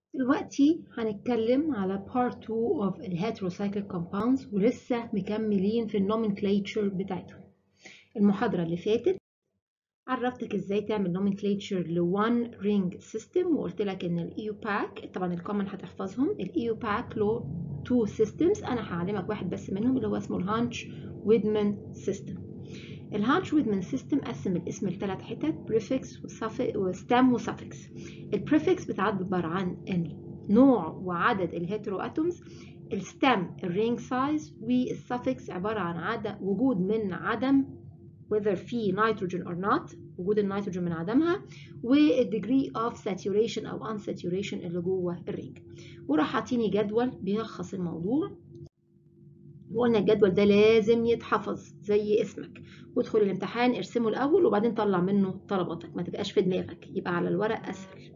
دلوقتي هنتكلم على part 2 of ال heterocyclic compounds ولسه مكملين في النومنكليتشر بتاعتهم المحاضرة اللي فاتت عرفتك ازاي تعمل nomenclature ل one ring system وقلت لك ان ال EUPAC طبعا الكومن هتحفظهم ال EUPAC له two systems انا هعلمك واحد بس منهم اللي هو اسمه الهانش ويدمان system الهانش ويدمان سيستم قسم الاسم لثلاث حتت بريفكس وستام وسافكس البريفكس بتعبر عن النوع وعدد الهيترو اتومز الستام الرينج سايز والسافكس عباره عن عدد وجود من عدم whether في نيتروجين or not وجود النيتروجين من عدمها والديجري اوف ساتوريشن او unsaturation اللي جوه الرينج وراح عاطيني جدول بيلخص الموضوع وقلنا الجدول ده لازم يتحفظ زي اسمك وادخل الامتحان ارسمه الاول وبعدين طلع منه طلباتك ما تبقاش في دماغك يبقى على الورق اسهل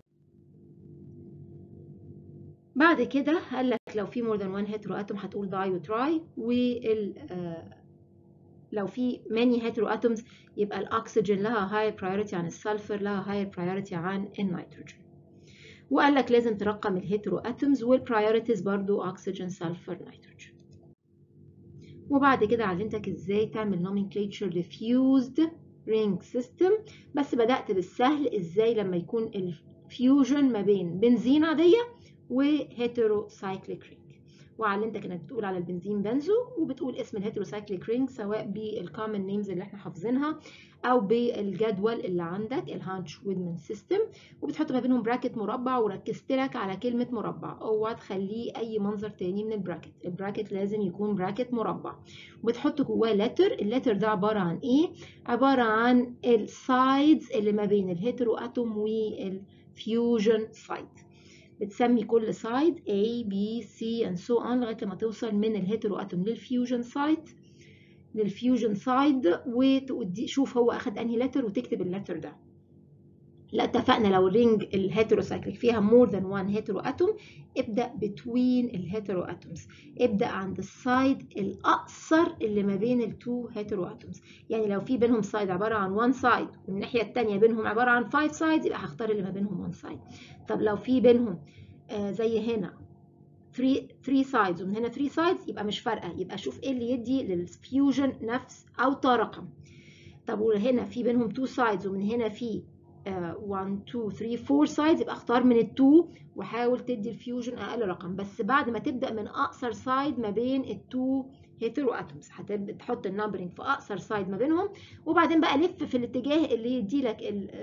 بعد كده قال لك لو في more than one hetero atom هتقول داي وتراي وال لو في many hetero atoms يبقى الاكسجين لها higher priority عن السلفر لها higher priority عن النيتروجين وقال لك لازم ترقم الهيترو اتومز والبرايورتيز برضو اكسجين سلفر نيتروجين وبعد كده علمتك ازاي تعمل nomenclature لفيوزد رينج سيستم بس بدأت بالسهل ازاي لما يكون الفيوجن ما بين بنزين عادية وهيتروسايكليك رينج وعلمتك انك بتقول على البنزين بنزو وبتقول اسم الهيتروسايكليك رينج سواء بالكومن نيمز اللي احنا حافظينها او بالجدول اللي عندك الهانش ويدمان سيستم وبتحط ما بينهم براكت مربع وركزت لك على كلمه مربع اوعى تخليه اي منظر تاني من البراكت البراكت لازم يكون براكت مربع وبتحط جواه لتر اللتر ده عباره عن ايه عباره عن السايدز اللي ما بين الهيترو اتوم والفيوجن سايد بتسمي كل سايد A, B, C and so on لغايه ما توصل من الهيترو اتوم للفيوجن سايد للفيوجن سايد وتشوف هو اخد انهي لتر وتكتب اللتر ده لا اتفقنا لو الرينج الهيتروسايكليك فيها more than one هيترو اتوم ابدا between الهيترو اتومز ابدا عند السايد الاقصر اللي ما بين التو هيترو اتومز يعني لو في بينهم سايد عباره عن one سايد والناحيه الثانيه بينهم عباره عن 5 سايدز يبقى هختار اللي ما بينهم one سايد طب لو في بينهم آه زي هنا 3 3 سايدز ومن هنا 3 سايدز يبقى مش فارقه يبقى شوف ايه اللي يدي للفيوجن نفس اوطى رقم طب وهنا في بينهم 2 سايدز ومن هنا في 1 2 3 4 سايدز يبقى اختار من التو وحاول تدي الفيوجن اقل رقم بس بعد ما تبدا من اقصر سايد ما بين التو هيترو اتومز هتحط النمبرنج في اقصر سايد ما بينهم وبعدين بقى لف في الاتجاه اللي يدي لك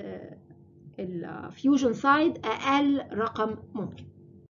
الفيوجن سايد اقل رقم ممكن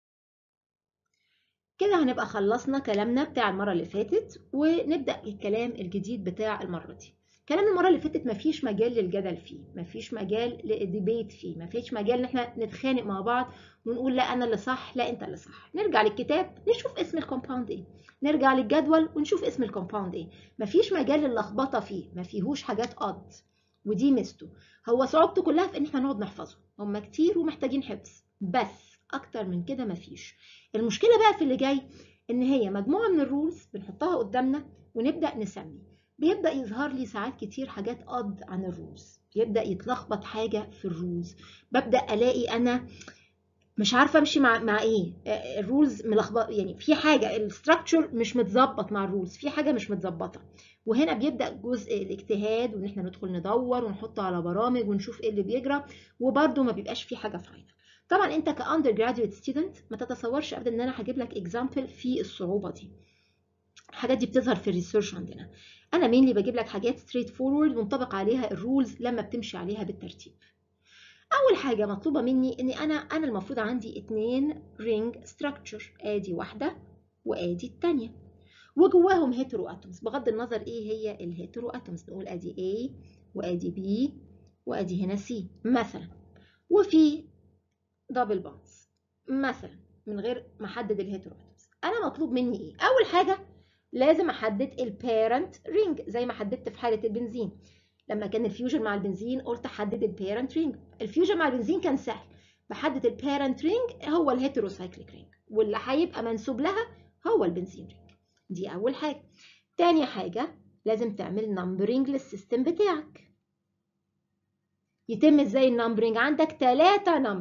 كده هنبقى خلصنا كلامنا بتاع المره اللي فاتت ونبدا الكلام الجديد بتاع المره دي كلام المره اللي فاتت مفيش مجال للجدل فيه مفيش مجال للديبيت فيه مفيش مجال ان احنا نتخانق مع بعض ونقول لا انا اللي صح لا انت اللي صح نرجع للكتاب نشوف اسم الكومباوند ايه نرجع للجدول ونشوف اسم الكومباوند ايه مفيش مجال للخبطه فيه ما فيهوش حاجات قد ودي ميزته هو صعوبته كلها في ان احنا نقعد نحفظه هم كتير ومحتاجين حفظ بس اكتر من كده مفيش المشكله بقى في اللي جاي ان هي مجموعه من الرولز بنحطها قدامنا ونبدا نسمي بيبدا يظهر لي ساعات كتير حاجات قد عن الرولز بيبدا يتلخبط حاجه في الرولز ببدا الاقي انا مش عارفه امشي مع مع ايه الرولز ملخبط يعني في حاجه الاستراكشر مش متظبط مع الرولز في حاجه مش متظبطه وهنا بيبدا جزء الاجتهاد وان احنا ندخل ندور ونحط على برامج ونشوف ايه اللي بيجرى وبرده ما بيبقاش في حاجه فاينل طبعا انت كاندر جراديويت ستودنت ما تتصورش ابدا ان انا هجيب لك اكزامبل في الصعوبه دي الحاجات دي بتظهر في الريسيرش عندنا انا مينلي بجيب لك حاجات ستريت فورورد منطبق عليها الرولز لما بتمشي عليها بالترتيب اول حاجه مطلوبه مني اني انا انا المفروض عندي اتنين رينج ستراكشر ادي واحده وادي الثانيه وجواهم هيترو اتومز بغض النظر ايه هي الهيترو اتومز نقول ادي A وادي B وادي هنا C مثلا وفي دبل بونز مثلا من غير ما احدد الهيترو اتومز انا مطلوب مني ايه اول حاجه لازم احدد البيرنت رينج زي ما حددت في حاله البنزين لما كان الفيوجن مع البنزين قلت احدد البيرنت رينج الفيوجن مع البنزين كان سهل بحدد البيرنت رينج هو الهيتروسايكليك رينج واللي هيبقى منسوب لها هو البنزين رينج دي اول حاجه تاني حاجه لازم تعمل نمبرنج للسيستم بتاعك يتم ازاي النمبرنج عندك ثلاثة نمبرنج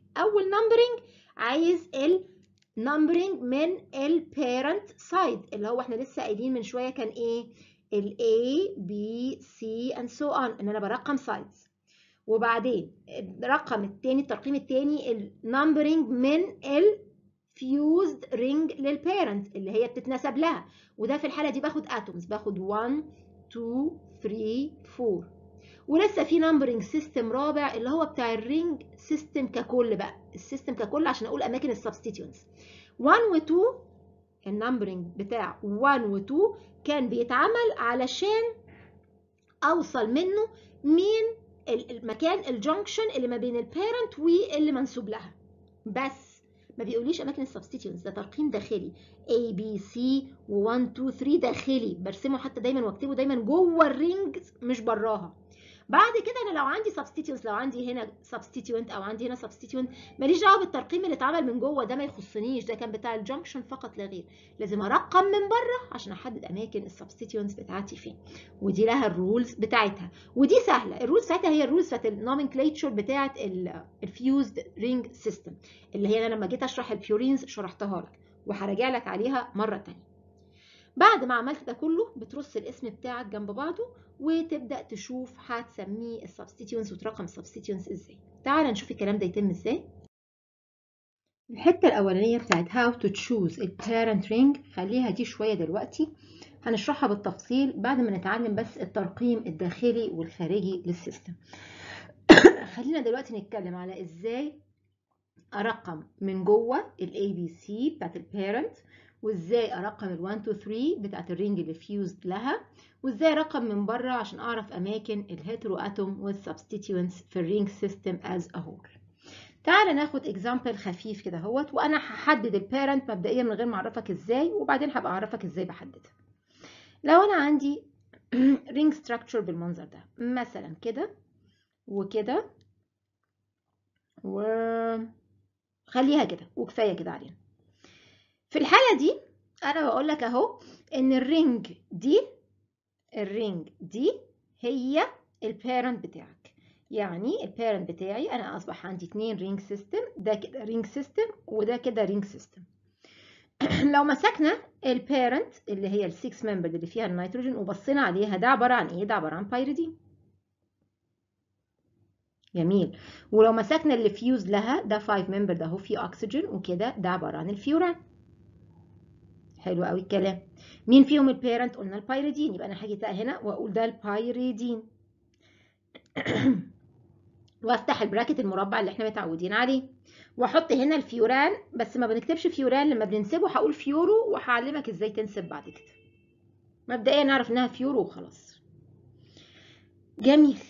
اول نمبرنج عايز النمبرنج من البيرنت سايد اللي هو احنا لسه قايلين من شويه كان ايه ال A B C and so on ان انا برقم سايدز وبعدين الرقم الثاني الترقيم الثاني النمبرنج من الفيوزد رينج للبيرنت اللي هي بتتنسب لها وده في الحاله دي باخد اتومز باخد 1 2 3 4 ولسه في نمبرنج سيستم رابع اللي هو بتاع الرينج سيستم ككل بقى السيستم ككل عشان اقول اماكن السبستيتيونز 1 و 2 النمبرنج بتاع 1 و 2 كان بيتعمل علشان اوصل منه مين المكان الجنكشن اللي ما بين البيرنت واللي منسوب لها بس ما بيقوليش اماكن السبستيتيونز ده ترقيم داخلي A B C و 1 2 3 داخلي برسمه حتى دايما واكتبه دايما جوه الرينج مش براها بعد كده انا لو عندي سبستيتيونز لو عندي هنا سبستيتيونت او عندي هنا سبستيتيونت ماليش دعوه بالترقيم اللي اتعمل من جوه ده ما يخصنيش ده كان بتاع الجنكشن فقط لا غير لازم ارقم من بره عشان احدد اماكن السبستيتيونز بتاعتي فين ودي لها الرولز بتاعتها ودي سهله الرولز بتاعتها هي الرولز بتاعت النومنكليتشر بتاعت الفيوزد رينج سيستم اللي هي انا لما جيت اشرح البيورينز شرحتها لك وهراجع لك عليها مره ثانيه بعد ما عملت ده كله بترص الاسم بتاعك جنب بعضه وتبدا تشوف هتسميه السبستيتيونز وترقم السبستيتيونز ازاي تعال نشوف الكلام ده يتم ازاي الحته الاولانيه بتاعت how to choose a parent ring خليها دي شويه دلوقتي هنشرحها بالتفصيل بعد ما نتعلم بس الترقيم الداخلي والخارجي للسيستم خلينا دلوقتي نتكلم على ازاي ارقم من جوه الاي بي سي بتاعت البيرنت وازاي ارقم ال 1 2 3 بتاعت الرينج اللي فيوزد لها وازاي ارقم من بره عشان اعرف اماكن الهيترو اتوم والسبستيتيونتس في الرينج سيستم از ا هول تعال ناخد اكزامبل خفيف كده اهوت وانا هحدد البيرنت مبدئيا من غير ما اعرفك ازاي وبعدين هبقى اعرفك ازاي بحددها لو انا عندي رينج ستراكشر بالمنظر ده مثلا كده وكده و خليها كده وكفايه كده علينا في الحالة دي أنا بقول لك أهو إن الرينج دي الرينج دي هي البيرنت بتاعك يعني البيرنت بتاعي أنا أصبح عندي اتنين رينج سيستم ده كده رينج سيستم وده كده رينج سيستم لو مسكنا البيرنت اللي هي السكس ممبر اللي فيها النيتروجين وبصينا عليها ده عبارة عن إيه؟ ده عبارة عن بايريدين جميل ولو مسكنا اللي فيوز لها ده 5 ممبر ده هو فيه أكسجين وكده ده عبارة عن الفيوران حلو قوي الكلام مين فيهم البيرنت قلنا البايريدين يبقى انا هاجي هنا واقول ده البايريدين وافتح البراكت المربع اللي احنا متعودين عليه واحط هنا الفيوران بس ما بنكتبش فيوران لما بننسبه هقول فيورو وهعلمك ازاي تنسب بعد كده مبدئيا نعرف انها فيورو وخلاص جميل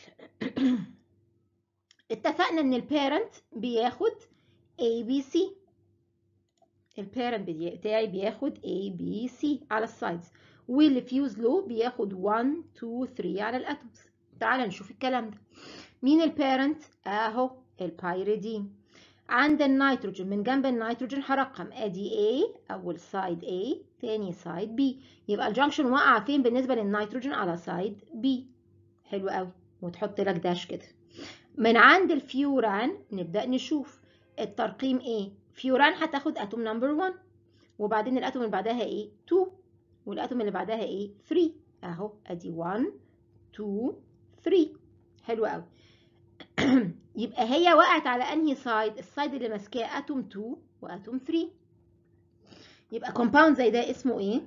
اتفقنا ان البيرنت بياخد A B C البيرنت بتاعي بياخد A B C على السايدز واللي فيوز لو بياخد 1 2 3 على الاتومز تعال نشوف الكلام ده مين البيرنت اهو البايريدين عند النيتروجين من جنب النيتروجين هرقم ادي A اول سايد A تاني سايد B يبقى الجنكشن واقعه فين بالنسبه للنيتروجين على سايد B حلو قوي وتحط لك داش كده من عند الفيوران نبدا نشوف الترقيم ايه فيوران هتاخد اتوم نمبر 1 وبعدين الاتوم اللي بعدها ايه 2 والاتوم اللي بعدها ايه 3 اهو ادي 1 2 3 حلو قوي يبقى هي وقعت على انهي سايد السايد اللي ماسكاه اتوم 2 واتوم 3 يبقى كومباوند زي ده اسمه ايه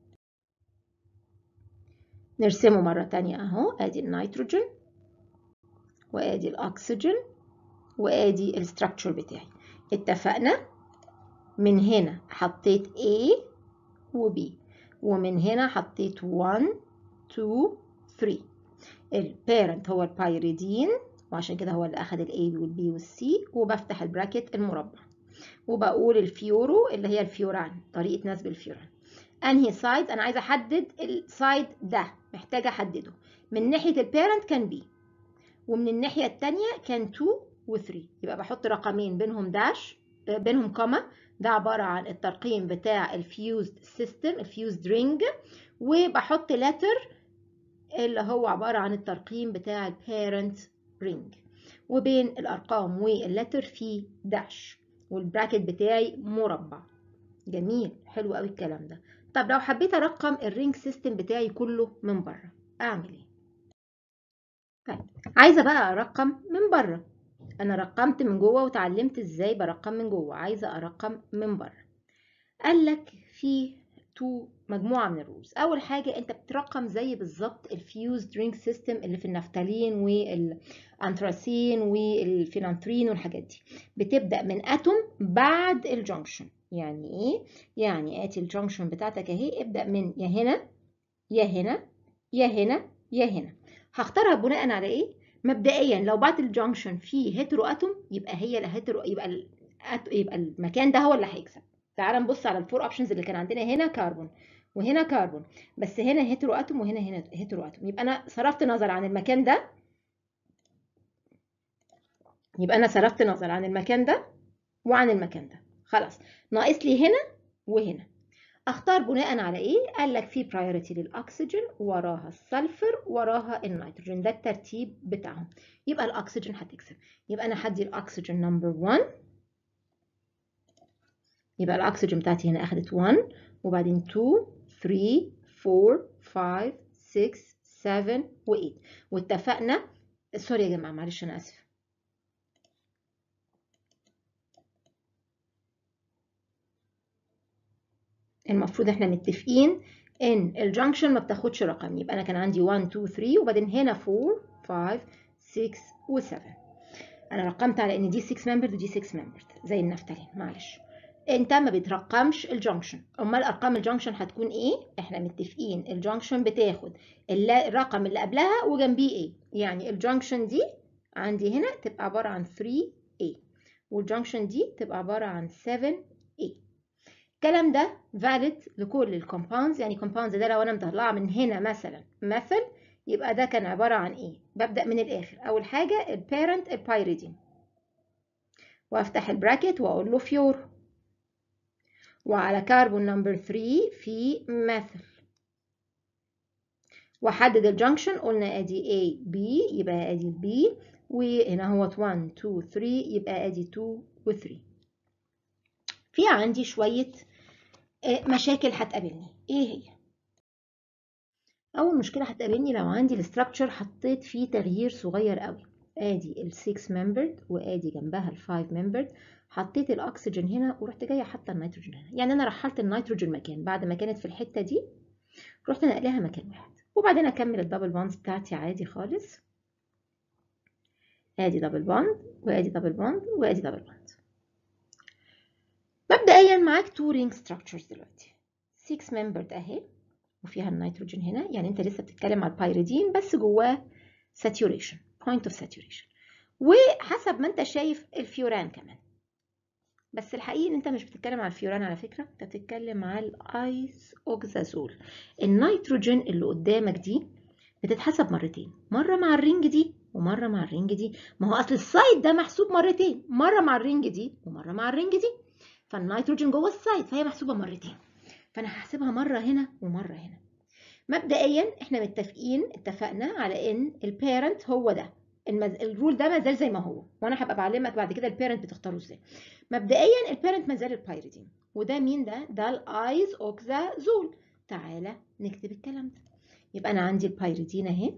نرسمه مرة تانية اهو ادي النيتروجين وادي الاكسجين وادي الستراكشر بتاعي اتفقنا من هنا حطيت A و B ومن هنا حطيت 1 2 3 البيرنت هو البايريدين وعشان كده هو اللي اخد الاي والبي والسي وبفتح البراكت المربع وبقول الفيورو اللي هي الفيوران طريقه نسب الفيوران انهي سايد انا عايزه احدد السايد ده محتاجه احدده من ناحيه البيرنت كان بي ومن الناحيه الثانيه كان 2 و3 يبقى بحط رقمين بينهم داش بينهم كوما ده عباره عن الترقيم بتاع الفيوزد سيستم الفيوزد رينج وبحط لتر اللي هو عباره عن الترقيم بتاع البيرنت رينج وبين الارقام واللتر في داش والبراكت بتاعي مربع جميل حلو قوي الكلام ده طب لو حبيت ارقم الرينج سيستم بتاعي كله من بره اعمل ايه طيب عايزه بقى ارقم من بره انا رقمت من جوه وتعلمت ازاي برقم من جوه عايزه ارقم من بره قال لك في تو مجموعه من الرولز اول حاجه انت بترقم زي بالظبط الفيوز درينك سيستم اللي في النفتالين والانتراسين والفينانترين والحاجات دي بتبدا من اتوم بعد الجنكشن يعني ايه يعني اتي الجنكشن بتاعتك اهي ابدا من يا هنا يا هنا يا هنا يا هنا هختارها بناء على ايه مبدئيا لو بعد الجنكشن فيه هيترو اتوم يبقى هي الهيترو يبقى ال... يبقى المكان ده هو اللي هيكسب تعال نبص على الفور اوبشنز اللي كان عندنا هنا كربون وهنا كربون بس هنا هيترو اتوم وهنا هنا هيترو اتوم يبقى انا صرفت نظر عن المكان ده يبقى انا صرفت نظر عن المكان ده وعن المكان ده خلاص ناقص لي هنا وهنا اختار بناء على ايه قال لك في برايورتي للاكسجين وراها السلفر وراها النيتروجين ده الترتيب بتاعهم يبقى الاكسجين هتكسب يبقى انا هدي الاكسجين نمبر 1 يبقى الاكسجين بتاعتي هنا اخدت 1 وبعدين 2 3 4 5 6 7 و8 واتفقنا سوري يا جماعه معلش انا اسفه المفروض احنا متفقين ان الجنكشن ما بتاخدش رقم يبقى انا كان عندي 1 2 3 وبعدين هنا 4 5 6 و7 انا رقمت على ان دي 6 ممبر ودي 6 ممبر زي النفتالين معلش انت ما بترقمش الجنكشن امال ارقام الجنكشن هتكون ايه احنا متفقين الجنكشن بتاخد الرقم اللي قبلها وجنبيه ايه يعني الجنكشن دي عندي هنا تبقى عباره عن 3A والجنكشن دي تبقى عباره عن 7A الكلام ده valid لكل الكومباوندز يعني كومباوندز ده لو انا مطلعه من هنا مثلا مثل يبقى ده كان عباره عن ايه ببدا من الاخر اول حاجه البيرنت البايريدين وافتح البراكت واقول له فيور وعلى كربون نمبر 3 في مثل واحدد الجنكشن قلنا ادي A B يبقى ادي B وهنا هو 1 2 3 يبقى ادي 2 و 3 في عندي شويه مشاكل هتقابلني ايه هي اول مشكله هتقابلني لو عندي الاستراكشر حطيت فيه تغيير صغير قوي ادي ال 6 ممبرد وادي جنبها ال 5 ممبرد حطيت الاكسجين هنا ورحت جايه حاطه النيتروجين هنا يعني انا رحلت النيتروجين مكان بعد ما كانت في الحته دي رحت نقلها مكان واحد وبعدين اكمل الدبل بوندز بتاعتي عادي خالص ادي دبل بوند وادي دبل بوند وادي دبل بوند مبدئيا معاك تو رينج ستراكشرز دلوقتي 6 ممبرد اهي وفيها النيتروجين هنا يعني انت لسه بتتكلم على البايريدين بس جواه ساتوريشن بوينت اوف ساتوريشن وحسب ما انت شايف الفيوران كمان بس الحقيقي ان انت مش بتتكلم على الفيوران على فكره انت بتتكلم على الايس اوكزازول النيتروجين اللي قدامك دي بتتحسب مرتين مره مع الرينج دي ومره مع الرينج دي ما هو اصل السايد ده محسوب مرتين مره مع الرينج دي ومره مع الرينج دي فالنيتروجين جوه السايد فهي محسوبه مرتين فانا هحسبها مره هنا ومره هنا مبدئيا احنا متفقين اتفقنا على ان البيرنت هو ده المز... الرول ده مازال زي ما هو وانا هبقى بعلمك بعد كده البيرنت بتختاره ازاي مبدئيا البيرنت مازال البايريدين وده مين ده ده الايز اوكزازول تعالى نكتب الكلام ده يبقى انا عندي البايريدين اهي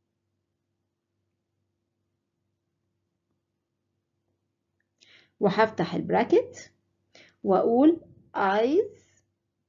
وهفتح البراكت واقول ايز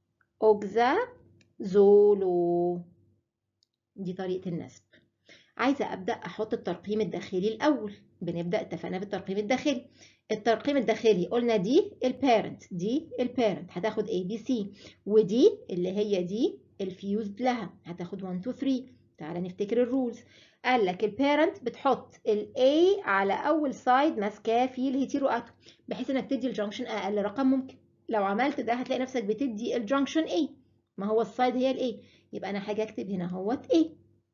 اوكزازولو دي طريقه النسب عايزه ابدا احط الترقيم الداخلي الاول بنبدا اتفقنا بالترقيم الداخلي الترقيم الداخلي قلنا دي البيرنت دي البيرنت هتاخد اي بي سي ودي اللي هي دي الفيوزد لها هتاخد 1 2 3 تعالى نفتكر الرولز قال لك البيرنت بتحط الاي على اول سايد ماسكاه في الهيتيرو اتوم بحيث انك تدي الجنكشن اقل رقم ممكن لو عملت ده هتلاقي نفسك بتدي الجنكشن اي ما هو السايد هي الاي يبقى انا حاجه اكتب هنا اهوت اي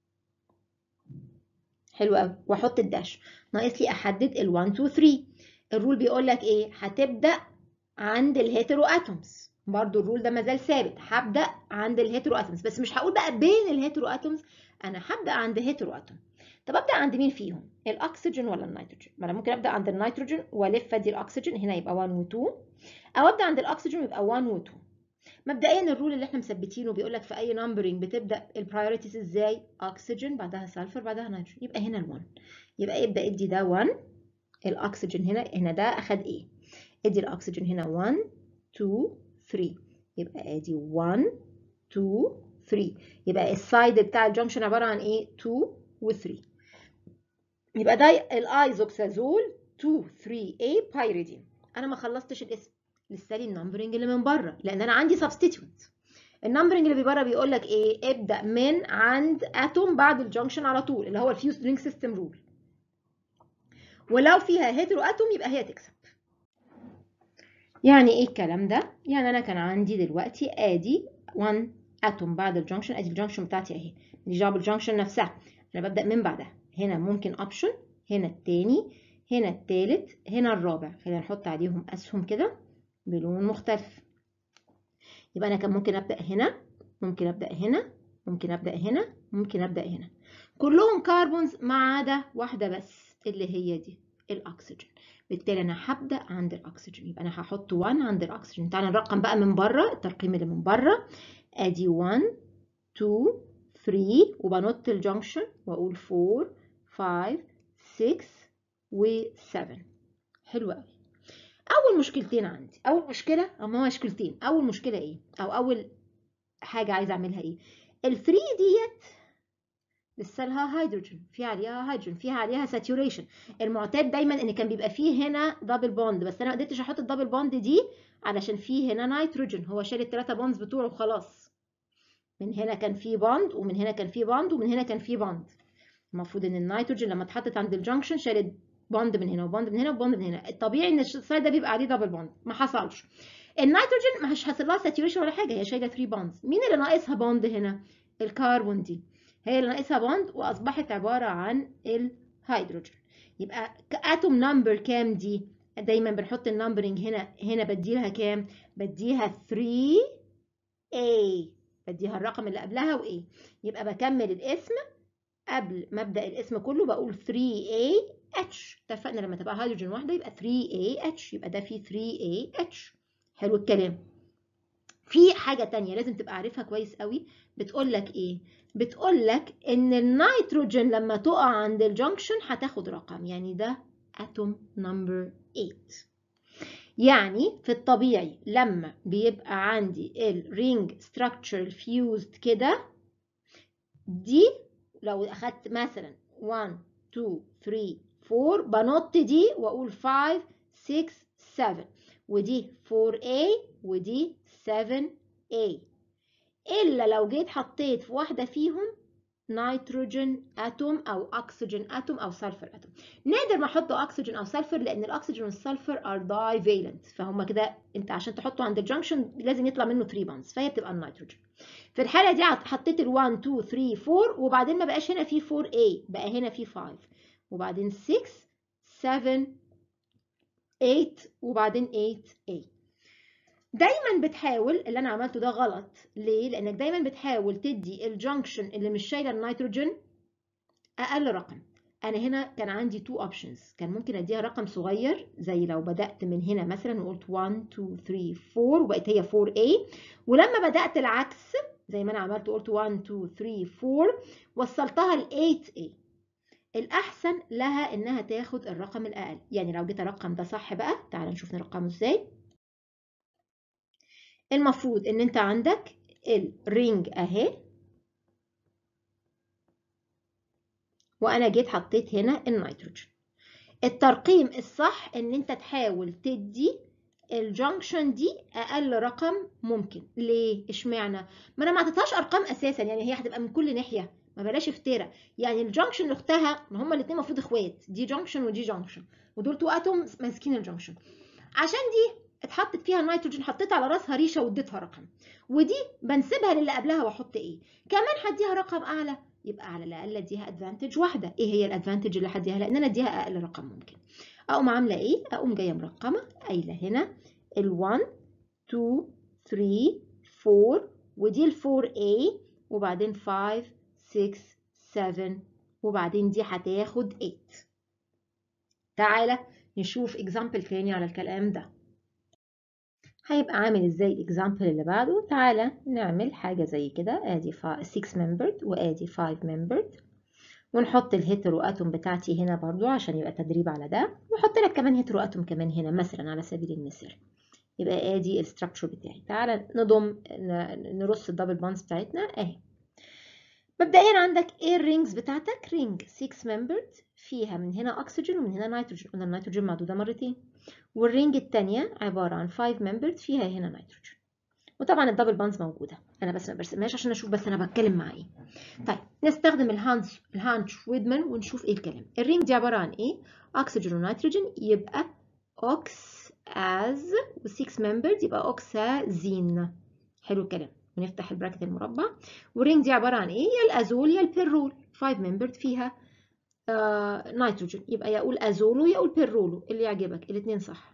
حلو قوي واحط الداش ناقص لي احدد ال1 2 3 الرول بيقول لك ايه هتبدا عند الهيترو اتومز برضو الرول ده مازال ثابت هبدا عند الهيترو اتومز بس مش هقول بقى بين الهيترو اتومز انا هبدا عند هيترو اتوم طب ابدا عند مين فيهم الاكسجين ولا النيتروجين ما انا ممكن ابدا عند النيتروجين والف ادي الاكسجين هنا يبقى 1 و2 او ابدا عند الاكسجين ويبقى 1 و2 مبدئيا الرول اللي احنا مثبتينه بيقول لك في اي نمبرنج بتبدا البرايورتيز ازاي اكسجين بعدها سلفر بعدها نيتروجين يبقى هنا ال1 يبقى ابدا ادي ده 1 الاكسجين هنا هنا ده اخد ايه ادي الاكسجين هنا 1 2 3 يبقى ادي 1 2 3 يبقى السايد بتاع الجنكشن عباره عن ايه 2 و3 يبقى ده الايزوكسازول 2 3 a بايريدين انا ما خلصتش الاسم لسه لي النمبرنج اللي من بره لان انا عندي سبستيتيوت النمبرنج اللي بره بيقول لك ايه ابدا من عند اتوم بعد الجنكشن على طول اللي هو الفيوز رينج سيستم رول ولو فيها هيترو اتوم يبقى هي تكسب يعني ايه الكلام ده يعني انا كان عندي دلوقتي ادي 1 اتوم بعد الجنكشن ادي الجنكشن بتاعتي اهي دي جاب الجنكشن نفسها انا ببدا من بعدها هنا ممكن اوبشن هنا التاني هنا التالت هنا الرابع خلينا نحط عليهم اسهم كده بلون مختلف يبقى انا كان ممكن ابدا هنا ممكن ابدا هنا ممكن ابدا هنا ممكن ابدا هنا كلهم كربونز ما عدا واحده بس اللي هي دي الاكسجين بالتالي انا هبدا عند الاكسجين يبقى انا هحط 1 عند الاكسجين تعالى نرقم بقى من بره الترقيم اللي من بره ادي 1 2 3 وبنط الجنكشن واقول 4 5 6 و7 حلو قوي اول مشكلتين عندي اول مشكله او ما مشكلتين اول مشكله ايه او اول حاجه عايزه اعملها ايه ال3 ديت لسه لها هيدروجين في عليها هيدروجين فيها عليها ساتوريشن المعتاد دايما ان كان بيبقى فيه هنا دبل بوند بس انا ما قدرتش احط الدبل بوند دي علشان فيه هنا نيتروجين هو شال الثلاثه بوندز بتوعه وخلاص من هنا كان فيه بوند ومن هنا كان فيه بوند ومن هنا كان فيه بوند المفروض ان النيتروجين لما اتحطت عند الجنكشن شالت بوند من هنا وبوند من هنا وبوند من هنا الطبيعي ان السايد ده بيبقى عليه دبل بوند ما حصلش النيتروجين مش حاصل لها ساتوريشن ولا حاجه هي شايله 3 بوندز مين اللي ناقصها بوند هنا الكربون دي هي اللي ناقصها بوند واصبحت عباره عن الهيدروجين يبقى اتوم نمبر كام دي دايما بنحط النمبرنج هنا هنا بديلها كام بديها 3 a بديها الرقم اللي قبلها و a يبقى بكمل الاسم قبل ما ابدا الاسم كله بقول 3a H اتفقنا لما تبقى هيدروجين واحده يبقى 3AH يبقى ده فيه 3AH حلو الكلام في حاجة تانية لازم تبقى عارفها كويس قوي بتقول لك ايه بتقول لك ان النيتروجين لما تقع عند الجنكشن هتاخد رقم يعني ده اتوم نمبر 8 يعني في الطبيعي لما بيبقى عندي الرينج ستراكشر الفيوزد كده دي لو اخدت مثلا 1 2 3 4 بنط دي واقول 5 6 7 ودي 4A ودي 7A الا لو جيت حطيت في واحده فيهم نيتروجين اتوم او اكسجين اتوم او سلفر اتوم نادر ما احط اكسجين او سلفر لان الاكسجين والسلفر ار داي فالنت فهم كده انت عشان تحطه عند الجنكشن لازم يطلع منه 3 بونز فهي بتبقى النيتروجين في الحاله دي حطيت ال 1 2 3 4 وبعدين ما بقاش هنا في 4A بقى هنا في 5 وبعدين 6 7 8 وبعدين 8A دايما بتحاول اللي انا عملته ده غلط ليه لانك دايما بتحاول تدي الجنكشن اللي مش شايله النيتروجين اقل رقم انا هنا كان عندي تو اوبشنز كان ممكن اديها رقم صغير زي لو بدات من هنا مثلا وقلت 1 2 3 4 وبقت هي 4A ولما بدات العكس زي ما انا عملت قلت 1 2 3 4 وصلتها ل 8A الأحسن لها إنها تاخد الرقم الأقل يعني لو جيت أرقم ده صح بقى تعال نشوف نرقمه إزاي المفروض إن أنت عندك الرينج أهي وأنا جيت حطيت هنا النيتروجين الترقيم الصح إن أنت تحاول تدي الجنكشن دي اقل رقم ممكن ليه اشمعنى ما انا ما اعطيتهاش ارقام اساسا يعني هي هتبقى من كل ناحيه ما بلاش افتراء يعني الجنكشن لاختها ما هما الاثنين المفروض اخوات دي جنكشن ودي جنكشن ودول تو اتوم ماسكين الجنكشن عشان دي اتحطت فيها نيتروجين حطيت على راسها ريشه واديتها رقم ودي بنسيبها للي قبلها واحط ايه كمان هديها رقم اعلى يبقى على الاقل اديها ادفانتج واحده ايه هي الادفانتج اللي هديها لان انا اديها اقل رقم ممكن اقوم عامله ايه اقوم جايه مرقمه قايله هنا ال1 2 3 4 ودي ال4A وبعدين 5 6 7 وبعدين دي هتاخد 8 تعالى نشوف اكزامبل تاني على الكلام ده هيبقى عامل ازاي الاكزامبل اللي بعده تعالى نعمل حاجة زي كده ادي 6 membered وادي 5 membered ونحط الهيترو اتوم بتاعتي هنا برضو عشان يبقى تدريب على ده واحط لك كمان هيترو اتوم كمان هنا مثلا على سبيل المثال يبقى ادي الستراكشر بتاعي تعالى نضم نرص الدبل بونز بتاعتنا اهي مبدئيا عندك ايه الرينجز بتاعتك رينج 6 membered فيها من هنا اكسجين ومن هنا نيتروجين قلنا النيتروجين معدوده مرتين والرينج الثانيه عباره عن 5 membered فيها هنا نيتروجين وطبعا الدبل بانز موجوده انا بس ما برسمهاش عشان اشوف بس انا بتكلم مع ايه طيب نستخدم الهانش الهانش ويدمان ونشوف ايه الكلام الرينج دي عباره عن ايه اكسجين ونيتروجين يبقى اوكس از و6 membered يبقى اوكسازين حلو الكلام ونفتح البراكت المربع والرينج دي عباره عن ايه يا الازول يا البيرول 5 membered فيها آه نيتروجين يبقى يا اقول ازولو يا اقول بيرولو اللي يعجبك الاثنين صح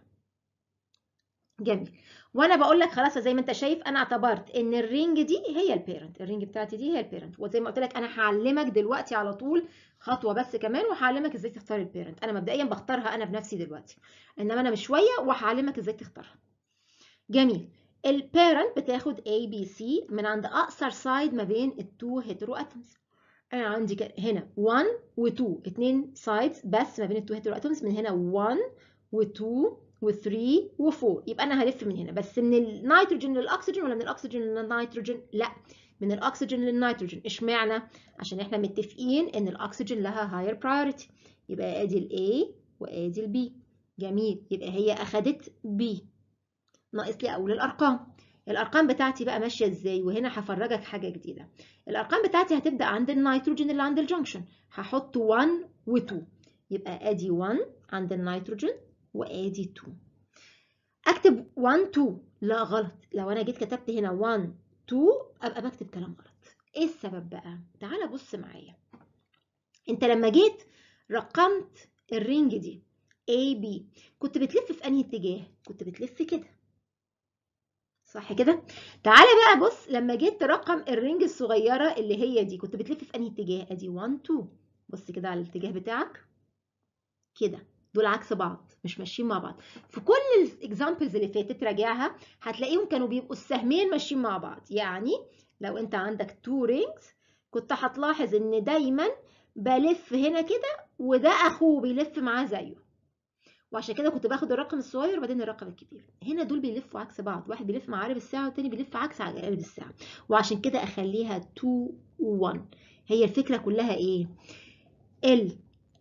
جميل وانا بقول لك خلاص زي ما انت شايف انا اعتبرت ان الرينج دي هي البيرنت الرينج بتاعتي دي هي البيرنت وزي ما قلت لك انا هعلمك دلوقتي على طول خطوه بس كمان وهعلمك ازاي تختار البيرنت انا مبدئيا بختارها انا بنفسي دلوقتي انما انا مش شويه وهعلمك ازاي تختارها جميل البيرنت بتاخد A B C من عند اقصر سايد ما بين التو هيترو اتومز انا عندي هنا 1 و2 اتنين سايدز بس ما بين التو هيترو اتومز من هنا 1 و2 و3 و4 يبقى انا هلف من هنا بس من النيتروجين للاكسجين ولا من الاكسجين للنيتروجين لا من الاكسجين للنيتروجين اشمعنى عشان احنا متفقين ان الاكسجين لها هاير برايورتي يبقى ادي الاي وادي البي جميل يبقى هي اخدت بي ناقص لي اقول الارقام الارقام بتاعتي بقى ماشيه ازاي وهنا هفرجك حاجه جديده الارقام بتاعتي هتبدا عند النيتروجين اللي عند الجنكشن هحط 1 و2 يبقى ادي 1 عند النيتروجين وادي 2 اكتب 1 2 لا غلط لو انا جيت كتبت هنا 1 2 ابقى بكتب كلام غلط ايه السبب بقى تعالى بص معايا انت لما جيت رقمت الرينج دي A B كنت بتلف في انهي اتجاه كنت بتلف كده صح كده تعالى بقى بص لما جيت ترقم الرينج الصغيره اللي هي دي كنت بتلف في انهي اتجاه ادي 1 2 بص كده على الاتجاه بتاعك كده دول عكس بعض مش ماشيين مع بعض في كل الاكزامبلز اللي فاتت راجعها هتلاقيهم كانوا بيبقوا السهمين ماشيين مع بعض يعني لو انت عندك تو رينجز كنت هتلاحظ ان دايما بلف هنا كده وده اخوه بيلف معاه زيه وعشان كده كنت باخد الرقم الصغير وبعدين الرقم الكبير هنا دول بيلفوا عكس بعض واحد بيلف مع عقارب الساعه والتاني بيلف عكس عقارب الساعه وعشان كده اخليها 2 و1 هي الفكره كلها ايه ال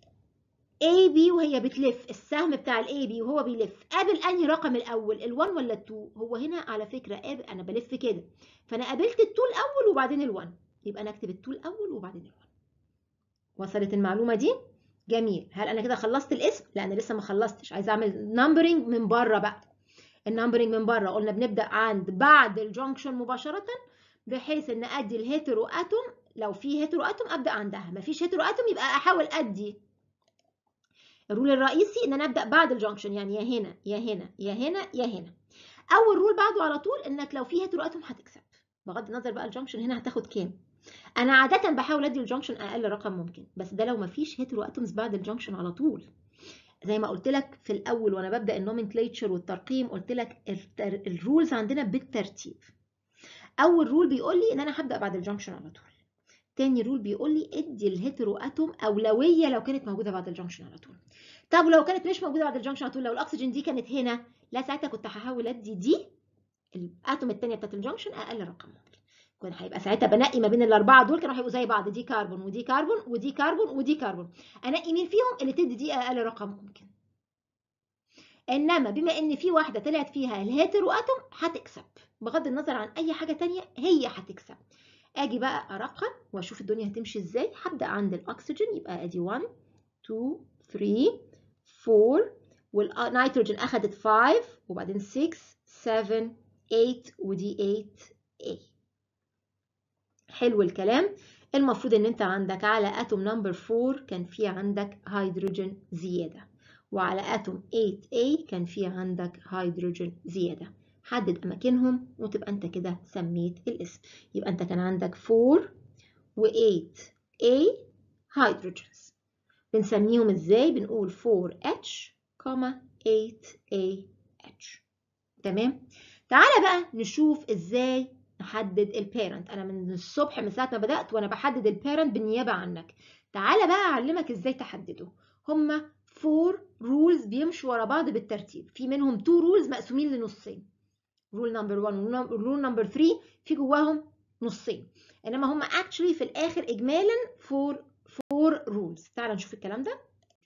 اي بي وهي بتلف السهم بتاع الاي بي وهو بيلف قابل انهي رقم الاول ال1 ولا ال2 هو هنا على فكره قابل انا بلف كده فانا قابلت ال2 الاول وبعدين ال1 يبقى انا اكتب ال2 الاول وبعدين ال1 وصلت المعلومه دي جميل هل انا كده خلصت الاسم لا انا لسه ما خلصتش عايزه اعمل نمبرنج من بره بقى النمبرنج من بره قلنا بنبدا عند بعد الجنكشن مباشره بحيث ان ادي الهيترو اتوم لو في هيترو اتوم ابدا عندها مفيش هيترو اتوم يبقى احاول ادي الرول الرئيسي ان انا ابدا بعد الجنكشن يعني يا هنا يا هنا يا هنا يا هنا اول رول بعده على طول انك لو في هيترو اتوم هتكسب بغض النظر بقى الجنكشن هنا هتاخد كام انا عاده بحاول ادي الجنكشن اقل رقم ممكن بس ده لو مفيش هيترو اتومز بعد الجنكشن على طول زي ما قلت لك في الاول وانا ببدا النومنكليتشر والترقيم قلت لك الرولز عندنا بالترتيب اول رول بيقول لي ان انا هبدا بعد الجنكشن على طول تاني رول بيقول لي ادي الهيترو اتوم اولويه لو كانت موجوده بعد الجنكشن على طول طب ولو كانت مش موجوده بعد الجنكشن على طول لو الاكسجين دي كانت هنا لا ساعتها كنت هحاول ادي دي الاتوم الثانيه بتاعت الجنكشن اقل رقم ممكن كان هيبقى ساعتها بنقي ما بين الاربعه دول كانوا هيبقوا زي بعض دي كربون ودي كربون ودي كربون ودي كربون انقي مين فيهم اللي تدي دي اقل رقم ممكن انما بما ان في واحده طلعت فيها الهيترو اتوم هتكسب بغض النظر عن اي حاجه تانية هي هتكسب اجي بقى ارقم واشوف الدنيا هتمشي ازاي هبدا عند الاكسجين يبقى ادي 1 2 3 4 والنيتروجين اخدت 5 وبعدين 6 7 8 ودي 8 A حلو الكلام المفروض ان انت عندك على اتوم نمبر 4 كان في عندك هيدروجين زياده وعلى اتوم 8A كان في عندك هيدروجين زياده حدد اماكنهم وتبقى انت كده سميت الاسم يبقى انت كان عندك 4 و8A hydrogens بنسميهم ازاي بنقول 4H 8AH تمام تعالى بقى نشوف ازاي نحدد البيرنت انا من الصبح من ساعه ما بدات وانا بحدد البيرنت بالنيابه عنك تعالى بقى اعلمك ازاي تحدده هما 4 رولز بيمشوا ورا بعض بالترتيب في منهم 2 رولز مقسومين لنصين رول نمبر 1 ورول نمبر 3 في جواهم نصين انما هما اكشلي في الاخر اجمالا 4 4 رولز تعال نشوف الكلام ده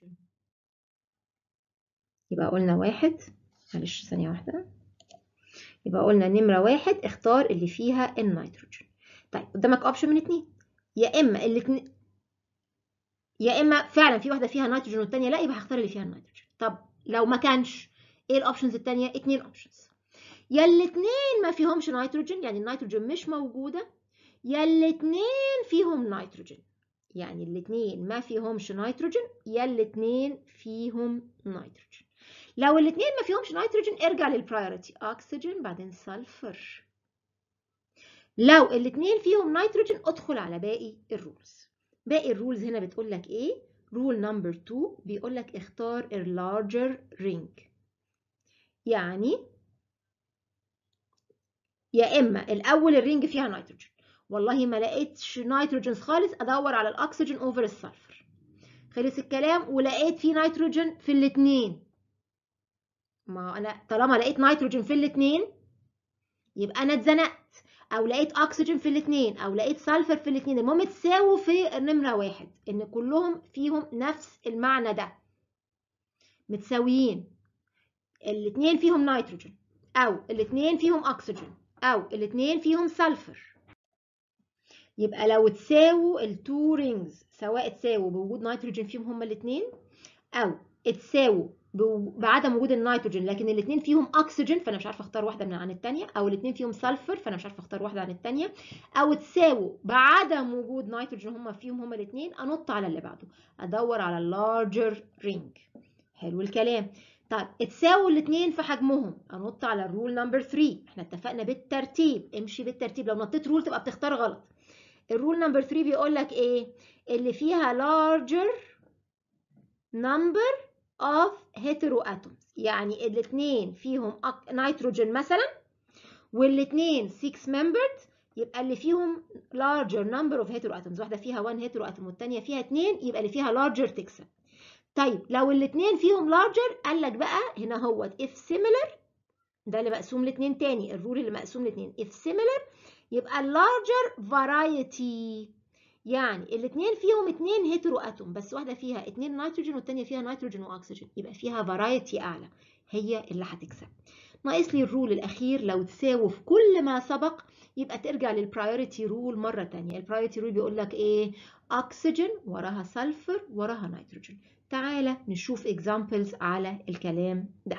يبقى قلنا واحد معلش ثانيه واحده يبقى قلنا نمره واحد اختار اللي فيها النيتروجين طيب قدامك اوبشن من اتنين يا اما الاتنين يا اما فعلا في واحده فيها نيتروجين والتانيه لا يبقى هختار اللي فيها النيتروجين طب لو ما كانش ايه الاوبشنز التانيه اتنين اوبشنز يا الاتنين ما فيهمش نيتروجين يعني النيتروجين مش موجوده يا الاتنين فيهم نيتروجين يعني الاتنين ما فيهمش نيتروجين يا الاتنين فيهم نيتروجين لو الاتنين ما فيهمش نيتروجين ارجع للبرايورتي اكسجين بعدين سلفر لو الاتنين فيهم نيتروجين ادخل على باقي الرولز باقي الرولز هنا بتقول لك ايه رول نمبر 2 بيقول لك اختار اللارجر رينج يعني يا اما الاول الرينج فيها نيتروجين والله ما لقيتش نيتروجين خالص ادور على الاكسجين اوفر السلفر خلص الكلام ولقيت في نيتروجين في الاثنين ما انا طالما لقيت نيتروجين في الاثنين يبقى انا اتزنقت او لقيت اكسجين في الاثنين او لقيت سلفر في الاثنين المهم تساووا في نمره واحد ان كلهم فيهم نفس المعنى ده متساويين الاثنين فيهم نيتروجين او الاثنين فيهم اكسجين او الاثنين فيهم سلفر يبقى لو تساووا التو رينجز سواء تساووا بوجود نيتروجين فيهم هما الاثنين او تساووا بعدم وجود النيتروجين لكن الاثنين فيهم اكسجين فانا مش عارفه اختار واحده من عن الثانيه او الاثنين فيهم سلفر فانا مش عارفه اختار واحده عن الثانيه او تساووا بعدم وجود نيتروجين هما فيهم هما الاثنين انط على اللي بعده ادور على اللارجر رينج حلو الكلام طيب اتساووا الاثنين في حجمهم انط على الرول نمبر 3 احنا اتفقنا بالترتيب امشي بالترتيب لو نطيت رول تبقى بتختار غلط الرول نمبر 3 بيقول لك ايه اللي فيها larger number of heteroatoms يعني الاثنين فيهم نيتروجين مثلا والاثنين 6 membered يبقى اللي فيهم larger number of heteroatoms واحده فيها 1 heteroatom والثانيه فيها 2 يبقى اللي فيها larger تكسب طيب لو الاثنين فيهم larger قال لك بقى هنا هو if similar ده اللي مقسوم لاثنين تاني الرول اللي مقسوم لاثنين if similar يبقى larger variety يعني الاثنين فيهم اثنين هيترو اتوم بس واحده فيها اثنين نيتروجين والثانيه فيها نيتروجين واكسجين يبقى فيها فرايتي اعلى هي اللي هتكسب ناقص لي الرول الاخير لو تساووا في كل ما سبق يبقى ترجع للبرايورتي رول مره ثانيه البرايورتي رول بيقول لك ايه اكسجين وراها سلفر وراها نيتروجين تعالى نشوف اكزامبلز على الكلام ده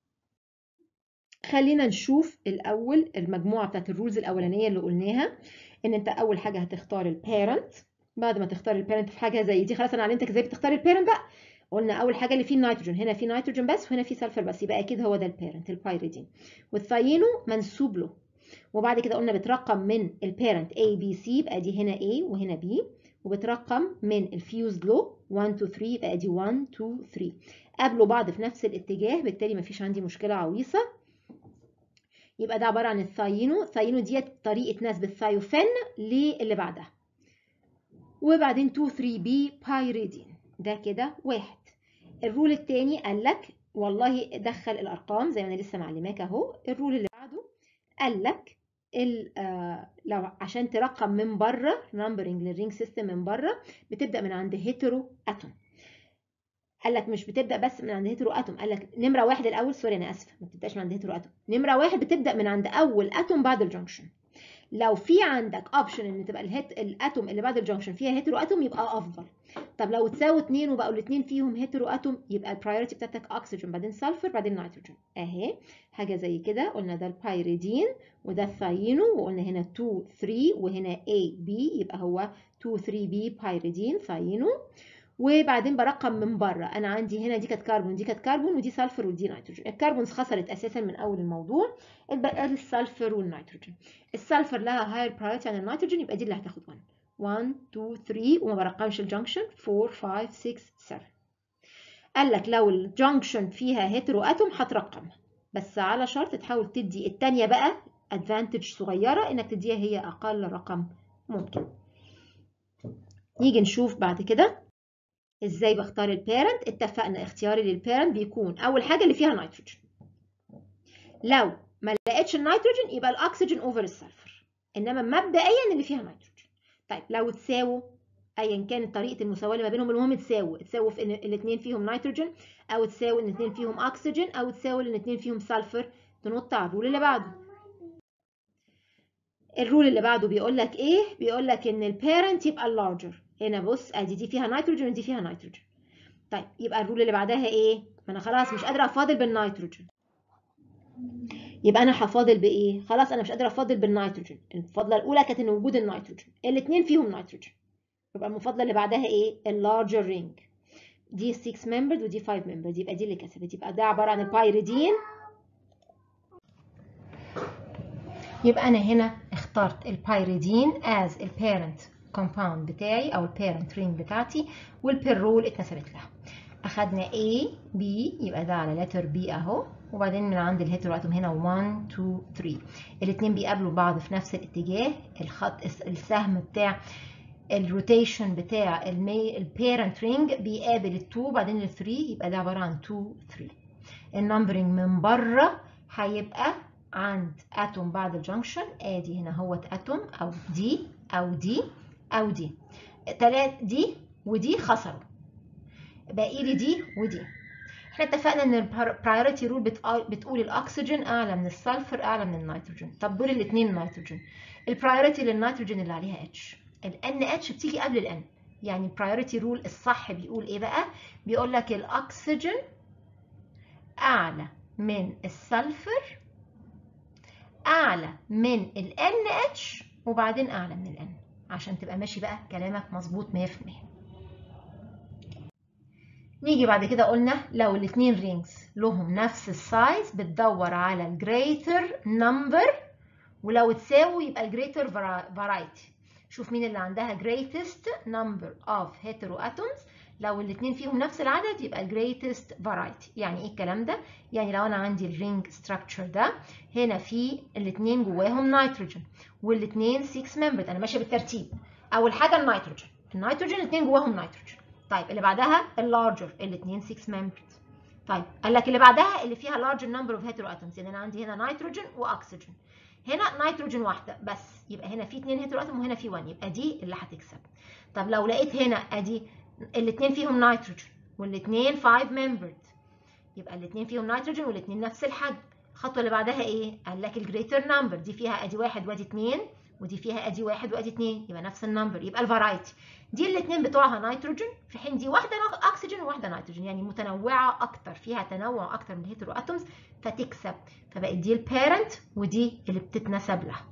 خلينا نشوف الاول المجموعه بتاعت الرولز الاولانيه اللي قلناها ان انت اول حاجه هتختار البيرنت بعد ما تختار البيرنت في حاجه زي دي خلاص انا علمتك ازاي بتختار البيرنت بقى قلنا اول حاجه اللي فيه النيتروجين هنا فيه نيتروجين بس وهنا فيه سلفر بس يبقى اكيد هو ده البيرنت البايريدين والثاينو منسوب له وبعد كده قلنا بترقم من البيرنت A B C يبقى دي هنا A وهنا B وبترقم من الفيوزد لو 1 2 3 يبقى دي 1 2 3 قابلوا بعض في نفس الاتجاه بالتالي مفيش عندي مشكله عويصه يبقى ده عباره عن الثاينو الثاينو ديت طريقه نسب الثايوفين للي بعدها وبعدين 2 3 بي بايريدين ده كده واحد الرول الثاني قال لك والله دخل الارقام زي ما انا لسه معلماك اهو الرول اللي بعده قال لك آه لو عشان ترقم من بره نمبرنج للرينج سيستم من بره بتبدا من عند هيترو اتوم قال لك مش بتبدا بس من عند هيترو اتوم قال لك نمره واحد الاول سوري انا اسفه ما بتبداش من عند هيترو اتوم نمره واحد بتبدا من عند اول اتوم بعد الجنكشن لو في عندك اوبشن ان تبقى الهيت الاتوم اللي بعد الجنكشن فيها هيترو اتوم يبقى افضل طب لو تساوي اتنين وبقوا الاتنين فيهم هيترو اتوم يبقى البرايورتي بتاعتك اكسجين بعدين سلفر بعدين نيتروجين اهي حاجه زي كده قلنا ده البايريدين وده الثاينو وقلنا هنا 2 3 وهنا A B يبقى هو 2 3 B بايريدين ثاينو وبعدين برقم من بره انا عندي هنا دي كانت كربون دي كانت كربون ودي سلفر ودي نيتروجين الكربون خسرت اساسا من اول الموضوع اتبقى لي السلفر والنيتروجين السلفر لها هاير برايورتي عن النيتروجين يبقى دي اللي هتاخد 1 1 2 3 وما برقمش الجنكشن 4 5 6 7 قال لك لو الجنكشن فيها هيترو اتوم هترقمها بس على شرط تحاول تدي التانية بقى ادفانتج صغيرة انك تديها هي اقل رقم ممكن نيجي نشوف بعد كده ازاي بختار البيرنت اتفقنا اختياري للبيرنت بيكون اول حاجة اللي فيها نيتروجين لو ما لقيتش النيتروجين يبقى الاكسجين اوفر السلفر انما مبدئيا اللي فيها نيتروجين طيب لو تساووا ايا كانت طريقه المساواه اللي ما بينهم المهم تساووا تساووا في ان الاثنين فيهم نيتروجين او تساوي ان الاثنين فيهم اكسجين او تساوي ان الاثنين فيهم سلفر تنط على الرول اللي بعده الرول اللي بعده بيقول لك ايه بيقول لك ان البيرنت يبقى اللارجر هنا بص ادي دي فيها نيتروجين ودي فيها نيتروجين طيب يبقى الرول اللي بعدها ايه ما انا خلاص مش قادره افاضل بالنيتروجين يبقى انا هفاضل بايه خلاص انا مش قادره افاضل بالنيتروجين المفاضله الاولى كانت ان وجود النيتروجين الاثنين فيهم نيتروجين يبقى المفاضله اللي بعدها ايه اللارجر رينج دي 6 ممبرد ودي 5 ممبرد يبقى دي اللي كسبت يبقى ده عباره عن البايريدين يبقى انا هنا اخترت البايريدين as البيرنت كومباوند بتاعي او البيرنت رينج بتاعتي والبيرول اتنسبت لها اخدنا A B يبقى ده على letter B اهو وبعدين من عند الهيترو اتوم هنا 1 2 3 الاثنين بيقابلوا بعض في نفس الاتجاه الخط السهم بتاع الروتيشن بتاع المي البيرنت رينج بيقابل ال2 وبعدين ال3 يبقى ده عباره عن 2 3 النمبرنج من بره هيبقى عند اتوم بعد الجنكشن ادي هنا هوت اتوم او دي او دي او دي تلات دي ودي خسروا باقي لي دي ودي احنا اتفقنا ان البرايورتي رول بتقول الاكسجين اعلى من السلفر اعلى من النيتروجين طب دول الاثنين نيتروجين البرايورتي للنيتروجين اللي عليها اتش ال اتش بتيجي قبل الان يعني البرايورتي رول الصح بيقول ايه بقى بيقول لك الاكسجين اعلى من السلفر اعلى من ال اتش وبعدين اعلى من الان عشان تبقى ماشي بقى كلامك مظبوط 100% نيجي بعد كده قلنا لو الاثنين رينجز لهم نفس السايز بتدور على الجريتر نمبر ولو تساووا يبقى الجريتر فرايتي شوف مين اللي عندها greatest number of heteroatoms لو الاثنين فيهم نفس العدد يبقى الجريتست فرايتي يعني ايه الكلام ده يعني لو انا عندي الرينج ستراكشر ده هنا في الاثنين جواهم نيتروجين والاثنين 6 ممبرد انا ماشيه بالترتيب اول حاجه النيتروجين النيتروجين الاثنين جواهم نيتروجين طيب اللي بعدها اللارجر الاثنين 6 ممبرد طيب قال لك اللي بعدها اللي فيها larger number of heteroatoms يعني انا عندي هنا نيتروجين واكسجين هنا نيتروجين واحده بس يبقى هنا في اثنين هيترواتوم وهنا في 1 يبقى دي اللي هتكسب طب لو لقيت هنا ادي الاثنين فيهم نيتروجين والاثنين 5 ممبرد يبقى الاثنين فيهم نيتروجين والاثنين نفس الحجم الخطوه اللي بعدها ايه قال لك الجريتر نمبر دي فيها ادي واحد وادي اثنين ودي فيها ادي واحد وادي اثنين يبقى نفس النمبر يبقى الفرايتي دي الاثنين بتوعها نيتروجين في حين دي واحده اكسجين وواحده نيتروجين يعني متنوعه اكتر فيها تنوع اكتر من الهيترو اتومز فتكسب فبقت دي البيرنت ودي اللي بتتنسب لها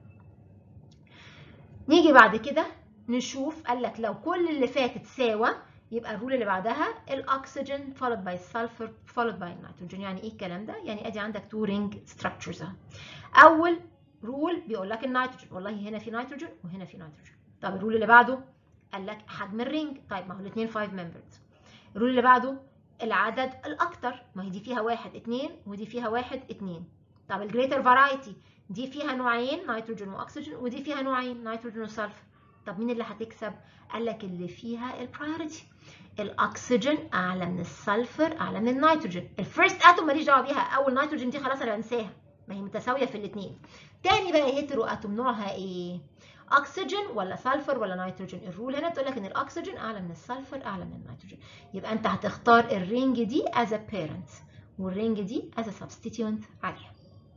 نيجي بعد كده نشوف قال لك لو كل اللي فات ساوى يبقى الرول اللي بعدها الاكسجين followed by sulfur followed by النيتروجين يعني ايه الكلام ده يعني ادي عندك تو رينج ستراكشرز اول رول بيقول لك النيتروجين والله هنا في نيتروجين وهنا في نيتروجين طب الرول اللي بعده قال لك حجم الرينج طيب ما هو الاثنين 5 ممبرز الرول اللي بعده العدد الاكتر ما هي دي فيها واحد اتنين ودي فيها واحد اتنين طب الجريتر فرايتي دي فيها نوعين نيتروجين واكسجين ودي فيها نوعين نيتروجين وسلفر طب مين اللي هتكسب قال لك اللي فيها البرايورتي الاكسجين اعلى من السلفر اعلى من النيتروجين الفيرست اتوم ماليش دعوه بيها اول نيتروجين دي خلاص انا بنساها ما هي متساويه في الاثنين تاني بقى هيترو اتوم نوعها ايه اكسجين ولا سلفر ولا نيتروجين الرول هنا بتقول لك ان الاكسجين اعلى من السلفر اعلى من النيتروجين يبقى انت هتختار الرينج دي as a parent والرينج دي as a substituent عليها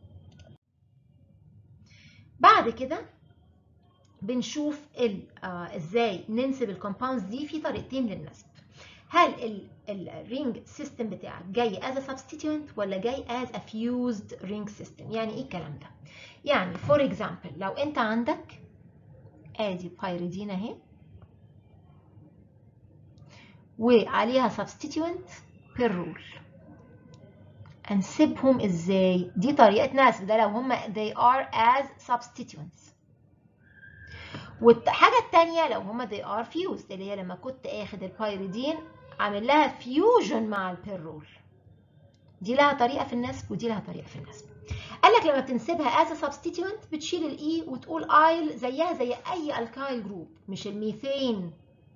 بعد كده بنشوف آه ازاي ننسب الكومباوندز دي في طريقتين للنسب هل الرينج سيستم بتاعك جاي as a substituent ولا جاي as a fused ring system يعني ايه الكلام ده يعني فور اكزامبل لو انت عندك ادي بايريدين اهي وعليها substituent بيرول انسبهم ازاي دي طريقه نسب ده لو هم they are as substituents والحاجه الثانيه لو هما they are fused اللي هي لما كنت اخد البايريدين عامل لها فيوجن مع البيرول دي لها طريقه في النسب ودي لها طريقه في النسب قال لك لما بتنسبها as a substituent بتشيل الاي وتقول ايل زيها زي اي الكايل جروب مش الميثين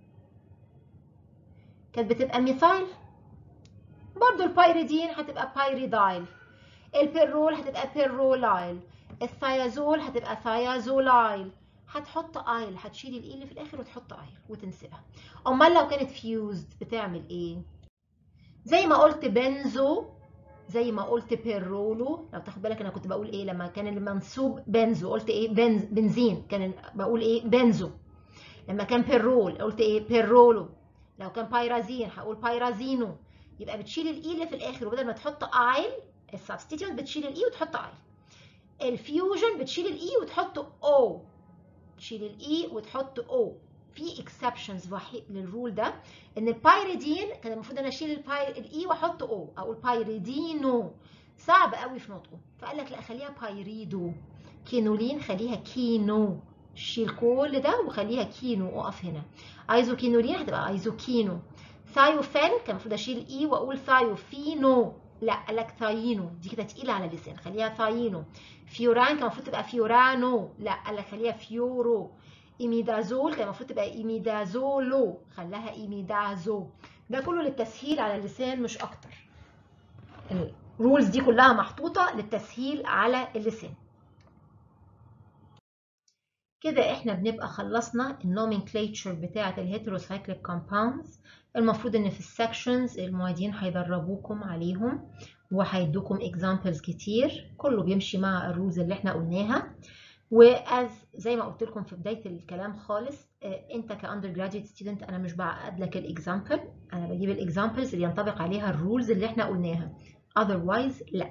كانت بتبقى ميثايل برضو البايريدين هتبقى بايريدايل البيرول هتبقى بيرولايل الثيازول هتبقى ثيازولايل هتحط ايل هتشيل الاي اللي في الاخر وتحط ايل وتنسبها امال لو كانت فيوزد بتعمل ايه زي ما قلت بنزو زي ما قلت بيرولو لو تاخد بالك انا كنت بقول ايه لما كان المنسوب بنزو قلت ايه بنز بنزين كان بقول ايه بنزو لما كان بيرول قلت ايه بيرولو لو كان بايرازين هقول بايرازينو يبقى بتشيل الاي اللي في الاخر وبدل ما تحط ايل السبستيتيوت بتشيل الاي وتحط ايل الفيوجن بتشيل الاي وتحط او تشيل الاي وتحط او في اكسبشنز وحيد للرول ده ان البايريدين كان المفروض انا اشيل الاي واحط او اقول بايريدينو صعب قوي في نطقه فقال لك لا خليها بايريدو كينولين خليها كينو شيل كل ده وخليها كينو اقف هنا ايزوكينولين هتبقى ايزوكينو ثايوفين كان المفروض اشيل اي واقول ثايوفينو لا قال لك ثاينو دي كده تقيله على اللسان خليها ثاينو فيوران كان المفروض تبقى فيورانو لا قال لك خليها فيورو ايميدازول كان المفروض تبقى ايميدازولو خلاها ايميدازو ده كله للتسهيل على اللسان مش اكتر الرولز دي كلها محطوطه للتسهيل على اللسان كده احنا بنبقى خلصنا النومنكليتشر بتاعه الهيتروسايكليك كومباوندز المفروض ان في السكشنز المعيدين هيدربوكم عليهم وهيدوكم اكزامبلز كتير كله بيمشي مع الرولز اللي احنا قلناها واز زي ما قلت لكم في بدايه الكلام خالص انت كاندر جراديويت ستودنت انا مش بعقد لك الاكزامبل انا بجيب الاكزامبلز اللي ينطبق عليها الرولز اللي احنا قلناها otherwise لا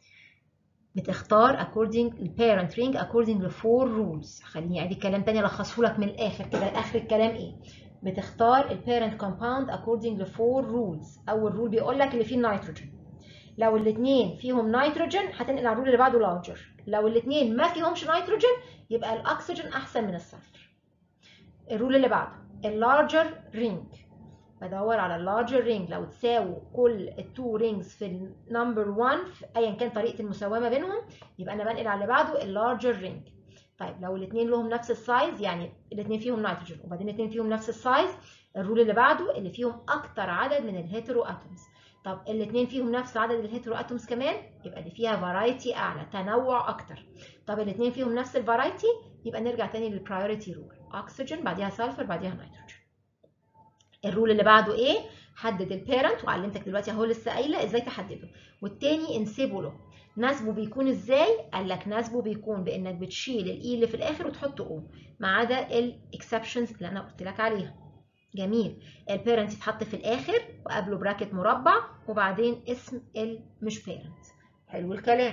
بتختار according parent ring according to four rules خليني اعيد الكلام تاني الخصه لك من الاخر كده اخر الكلام ايه بتختار البيرنت كومباوند according to four rules اول رول بيقول لك اللي فيه النيتروجين لو الاثنين فيهم نيتروجين هتنقل على الرول اللي بعده لارجر لو الاثنين ما فيهمش نيتروجين يبقى الاكسجين احسن من السلفر الرول اللي بعده اللارجر رينج بدور على اللارجر رينج لو تساووا كل التو رينجز في النمبر 1 ايا كان طريقه المساواه ما بينهم يبقى انا بنقل على اللي بعده اللارجر رينج طيب لو الاثنين لهم نفس السايز يعني الاثنين فيهم نيتروجين وبعدين الاثنين فيهم نفس السايز الرول اللي بعده اللي فيهم اكتر عدد من الهيترو اتومز طب الاثنين فيهم نفس عدد الهيترو اتومز كمان يبقى اللي فيها فرايتي اعلى تنوع اكتر طب الاثنين فيهم نفس الفرايتي يبقى نرجع تاني للبرايورتي رول اكسجين بعديها سلفر بعديها نيتروجين الرول اللي بعده ايه حدد البيرنت وعلمتك دلوقتي اهو لسه قايله ازاي تحدده والتاني انسبه له نسبه بيكون ازاي قال لك نسبه بيكون بانك بتشيل الاي اللي في الاخر وتحط او ما عدا الاكسبشنز اللي انا قلت لك عليها جميل البيرنت يتحط في الاخر وقبله براكت مربع وبعدين اسم المش بيرنت حلو الكلام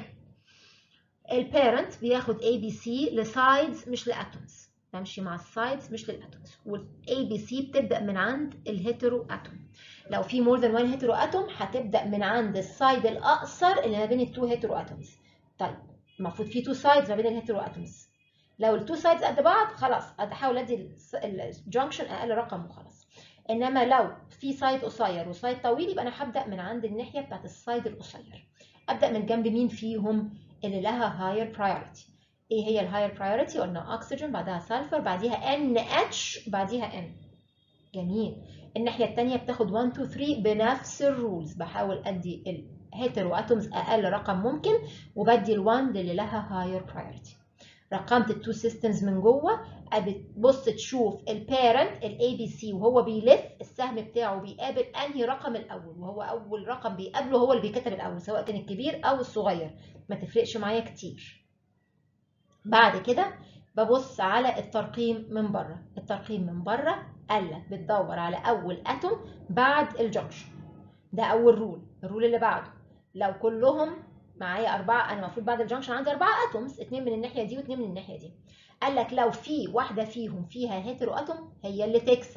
البيرنت بياخد اي بي سي لسايدز مش لاتومز بمشي مع السايدز مش للاتومز والاي بي سي بتبدا من عند الهيترو اتوم لو في مور ذان وان هيترو اتوم هتبدا من عند السايد الاقصر اللي ما بين التو هيترو اتومز طيب المفروض في تو سايدز ما بين الهيترو اتومز لو التو سايدز قد بعض خلاص احاول ادي الجنكشن اقل رقم وخلاص انما لو في سايد قصير وسايد طويل يبقى انا هبدا من عند الناحيه بتاعت السايد القصير ابدا من جنب مين فيهم اللي لها هاير برايورتي ايه هي الهاير برايورتي قلنا اكسجين بعدها سلفر بعديها ان اتش بعديها ان جميل الناحيه الثانيه بتاخد 1 2 3 بنفس الرولز بحاول ادي الهيترو اتومز اقل رقم ممكن وبدي ال1 اللي لها هاير برايورتي رقمت التو سيستمز من جوه بتبص تشوف البيرنت الاي بي سي وهو بيلف السهم بتاعه بيقابل انهي رقم الاول وهو اول رقم بيقابله هو اللي بيكتب الاول سواء كان الكبير او الصغير ما تفرقش معايا كتير بعد كده ببص على الترقيم من بره الترقيم من بره قال لك بتدور على اول اتوم بعد الجنكشن ده اول رول الرول اللي بعده لو كلهم معايا أربعة أنا المفروض بعد الجنكشن عندي أربعة أتومز اتنين من الناحية دي واتنين من الناحية دي قال لك لو في واحدة فيهم فيها هيترو أتوم هي اللي تكسب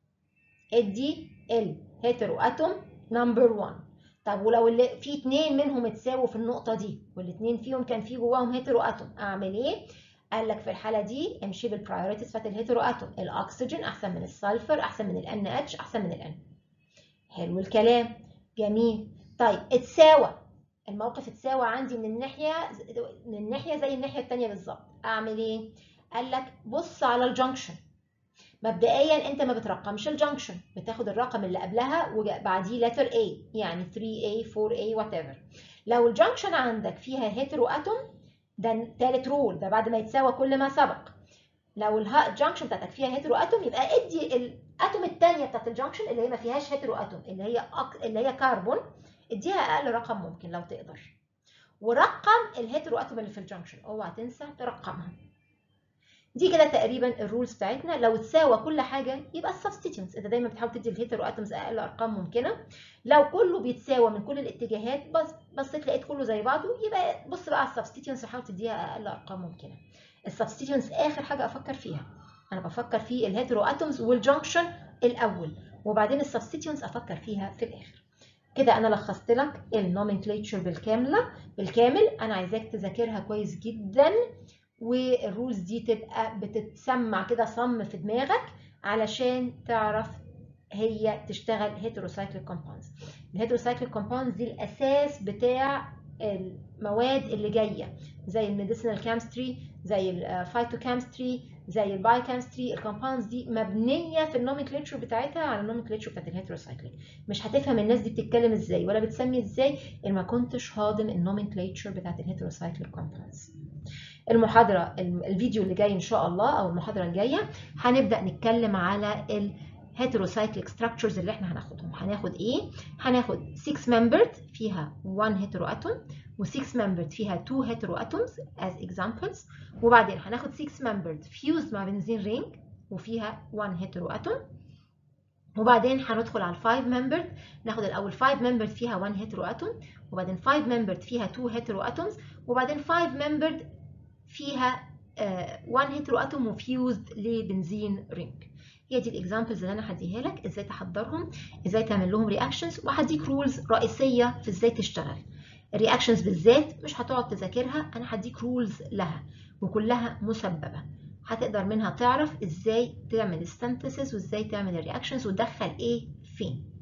ادي الهيترو أتوم نمبر 1 طب ولو اللي في اتنين منهم اتساووا في النقطة دي والاتنين فيهم كان في جواهم هيترو أتوم أعمل إيه؟ قال لك في الحاله دي امشي بالبرايورتيز بتاعت الهيترو اتوم الاكسجين احسن من السلفر احسن من الان اتش احسن من الان حلو الكلام جميل طيب اتساوى الموقف اتساوى عندي من الناحيه من الناحيه زي الناحيه الثانيه بالظبط اعمل ايه قال لك بص على الجنكشن مبدئيا انت ما بترقمش الجنكشن بتاخد الرقم اللي قبلها وبعديه letter A يعني 3A 4A whatever لو الجنكشن عندك فيها هيترو اتوم ده تالت رول ده بعد ما يتساوى كل ما سبق لو الجنكشن بتاعتك فيها هيترو اتوم يبقى ادي الاتوم الثانيه بتاعت الجنكشن اللي هي ما فيهاش هيترو اتوم اللي هي أك... اللي هي كربون اديها اقل رقم ممكن لو تقدر ورقم الهيترو اتوم اللي في الجنكشن اوعى تنسى ترقمها دي كده تقريبا الرولز بتاعتنا لو تساوى كل حاجه يبقى السبستيتيونز انت دايما بتحاول تدي الهيترو اتومز اقل ارقام ممكنه لو كله بيتساوى من كل الاتجاهات بس بصيت لقيت كله زي بعضه يبقى بص بقى على السبستيتيونز وحاول تديها اقل ارقام ممكنه السبستيتيونز اخر حاجه افكر فيها انا بفكر في الهيترو اتومز والجنكشن الاول وبعدين السبستيتيونز افكر فيها في الاخر كده انا لخصت لك النومنكليتشر بالكامله بالكامل انا عايزاك تذاكرها كويس جدا والرولز دي تبقى بتتسمع كده صم في دماغك علشان تعرف هي تشتغل هيتروسايكليك كومباوندز الهيتروسايكليك كومباوندز دي الاساس بتاع المواد اللي جايه زي الميديسينال كيمستري زي الفايتوكيمستري زي البايوكيمستري الكومباوندز دي مبنيه في النومنكليتشر بتاعتها على النومنكليتشر بتاعت الهيتروسايكليك مش هتفهم الناس دي بتتكلم ازاي ولا بتسمي ازاي ان ما كنتش هاضم النومنكليتشر بتاعت الهيتروسايكليك كومباوندز المحاضرة الفيديو اللي جاي إن شاء الله أو المحاضرة الجاية هنبدأ نتكلم على الهيتروسايكليك ستراكشرز اللي احنا هناخدهم هناخد إيه؟ هناخد 6 membered فيها 1 هيترو اتوم و6 membered فيها 2 هيترو اتومز as examples وبعدين هناخد 6 membered fused مع بنزين رينج وفيها 1 هيترو اتوم وبعدين هندخل على ال 5 membered ناخد الاول 5 membered فيها 1 هيترو اتوم وبعدين 5 membered فيها 2 هيترو اتومز وبعدين 5 membered فيها 1 هيترو اتوم وفيوزد لبنزين رينج هي دي الاكزامبلز اللي انا هديها لك ازاي تحضرهم ازاي تعمل لهم رياكشنز وهديك رولز رئيسيه في ازاي تشتغل الرياكشنز بالذات مش هتقعد تذاكرها انا هديك رولز لها وكلها مسببه هتقدر منها تعرف ازاي تعمل السنتسز وازاي تعمل الرياكشنز وتدخل ايه فين